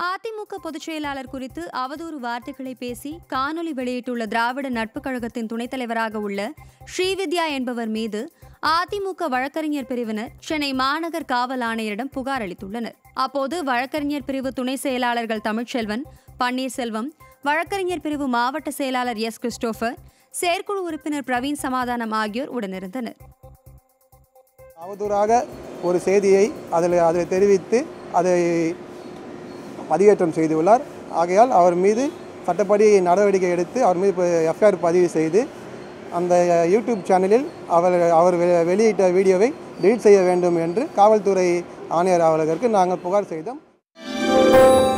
அதிமுக பொதுச் செயலாளர் குறித்து அவதூறு வார்த்தைகளை பேசி காணொலி வெளியிட்டுள்ள திராவிட நட்புக் கழகத்தின் துணைத் தலைவராக உள்ள ஸ்ரீவித்யா என்பவர் மீது அதிமுக வழக்கறிஞர் பிரிவினர் சென்னை மாநகர் காவல் ஆணையரிடம் புகார் அளித்துள்ளனர் அப்போது வழக்கறிஞர் பிரிவு துணை செயலாளர்கள் தமிழ்ச்செல்வன் பன்னீர்செல்வம் வழக்கறிஞர் பிரிவு மாவட்ட செயலாளர் எஸ் கிறிஸ்டோபர் செயற்குழு உறுப்பினர் பிரவீன் சமாதானம் ஆகியோர் உடனிருந்தனர் அவதூறாக ஒரு செய்தியை அதில் அதில் தெரிவித்து அதை பதிவேற்றம் செய்துள்ளார் ஆகையால் அவர் மீது சட்டப்படி நடவடிக்கை எடுத்து அவர் மீது இப்போ எஃப்ஐஆர் பதிவு செய்து அந்த யூடியூப் சேனலில் அவர் அவர் வெ- வெளியிட்ட வீடியோவை டெலீட் செய்ய வேண்டும் என்று காவல்துறை ஆணையர் அவர்களுக்கு நாங்கள் புகார் செய்தோம்